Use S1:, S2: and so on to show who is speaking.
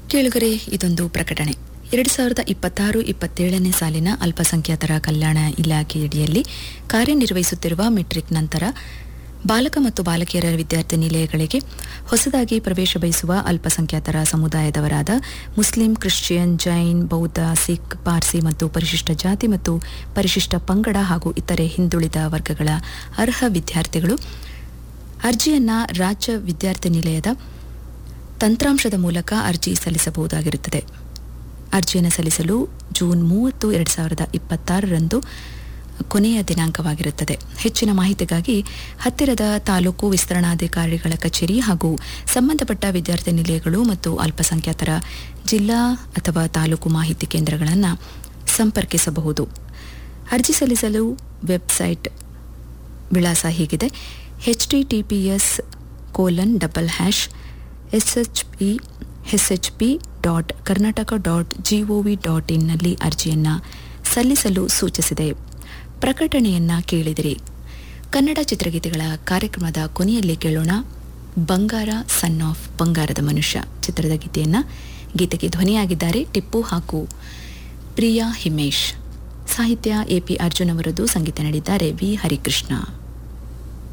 S1: ಕೇಳುಗರೆ ಇದೊಂದು ಪ್ರಕಟಣೆ ಎರಡು ಸಾವಿರದ ಇಪ್ಪತ್ತಾರು ಇಪ್ಪತ್ತೇಳನೇ ಸಾಲಿನ ಅಲ್ಪಸಂಖ್ಯಾತರ ಕಲ್ಯಾಣ ಇಲಾಖೆಯಡಿಯಲ್ಲಿ ಕಾರ್ಯನಿರ್ವಹಿಸುತ್ತಿರುವ ಮೆಟ್ರಿಕ್ ನಂತರ ಬಾಲಕ ಮತ್ತು ಬಾಲಕಿಯರ ವಿದ್ಯಾರ್ಥಿ ನಿಲಯಗಳಿಗೆ ಹೊಸದಾಗಿ ಪ್ರವೇಶ ಬಯಸುವ ಅಲ್ಪಸಂಖ್ಯಾತರ ಸಮುದಾಯದವರಾದ ಮುಸ್ಲಿಂ ಕ್ರಿಶ್ಚಿಯನ್ ಜೈನ್ ಬೌದ್ಧ ಸಿಖ್ ಪಾರ್ಸಿ ಮತ್ತು ಪರಿಶಿಷ್ಟ ಜಾತಿ ಮತ್ತು ಪರಿಶಿಷ್ಟ ಪಂಗಡ ಹಾಗೂ ಇತರೆ ಹಿಂದುಳಿದ ವರ್ಗಗಳ ಅರ್ಹ ವಿದ್ಯಾರ್ಥಿಗಳು ಅರ್ಜಿಯನ್ನ ರಾಜ್ಯ ವಿದ್ಯಾರ್ಥಿ ನಿಲಯದ ತಂತ್ರಾಂಶದ ಮೂಲಕ ಅರ್ಜಿ ಸಲ್ಲಿಸಬಹುದಾಗಿರುತ್ತದೆ ಅರ್ಜಿಯನ್ನು ಸಲ್ಲಿಸಲು ಜೂನ್ ಮೂವತ್ತು ಎರಡು ಸಾವಿರದ ಇಪ್ಪತ್ತಾರರಂದು ಕೊನೆಯ ದಿನಾಂಕವಾಗಿರುತ್ತದೆ ಹೆಚ್ಚಿನ ಮಾಹಿತಿಗಾಗಿ ಹತ್ತಿರದ ತಾಲೂಕು ವಿಸ್ತರಣಾಧಿಕಾರಿಗಳ ಕಚೇರಿ ಹಾಗೂ ಸಂಬಂಧಪಟ್ಟ ವಿದ್ಯಾರ್ಥಿ ನಿಲಯಗಳು ಮತ್ತು ಅಲ್ಪಸಂಖ್ಯಾತರ ಜಿಲ್ಲಾ ಅಥವಾ ತಾಲೂಕು ಮಾಹಿತಿ ಕೇಂದ್ರಗಳನ್ನು ಸಂಪರ್ಕಿಸಬಹುದು ಅರ್ಜಿ ಸಲ್ಲಿಸಲು ವೆಬ್ಸೈಟ್ ವಿಳಾಸ ಹೀಗಿದೆ H T T P S colon double hash S H P S H P dot Karnataka dot GOV dot ಇನ್ನಲ್ಲಿ ಅರ್ಜಿಯನ್ನು ಸಲ್ಲಿಸಲು ಸೂಚಿಸಿದೆ ಪ್ರಕಟಣೆಯನ್ನ ಕೇಳಿದಿರಿ ಕನ್ನಡ ಚಿತ್ರಗೀತೆಗಳ ಕಾರ್ಯಕ್ರಮದ ಕೊನೆಯಲ್ಲಿ ಕೇಳೋಣ ಬಂಗಾರ ಸನ್ ಆಫ್ ಬಂಗಾರದ ಮನುಷ್ಯ ಚಿತ್ರದ ಗೀತೆಯನ್ನ ಗೀತೆಗೆ ಧ್ವನಿಯಾಗಿದ್ದಾರೆ ಟಿಪ್ಪು ಹಾಗೂ ಪ್ರಿಯಾ ಹಿಮೇಶ್ ಸಾಹಿತ್ಯ ಎಪಿ ಅರ್ಜುನ್ ಅವರದ್ದು ಸಂಗೀತ ನೀಡಿದ್ದಾರೆ ವಿ ಹರಿಕೃಷ್ಣ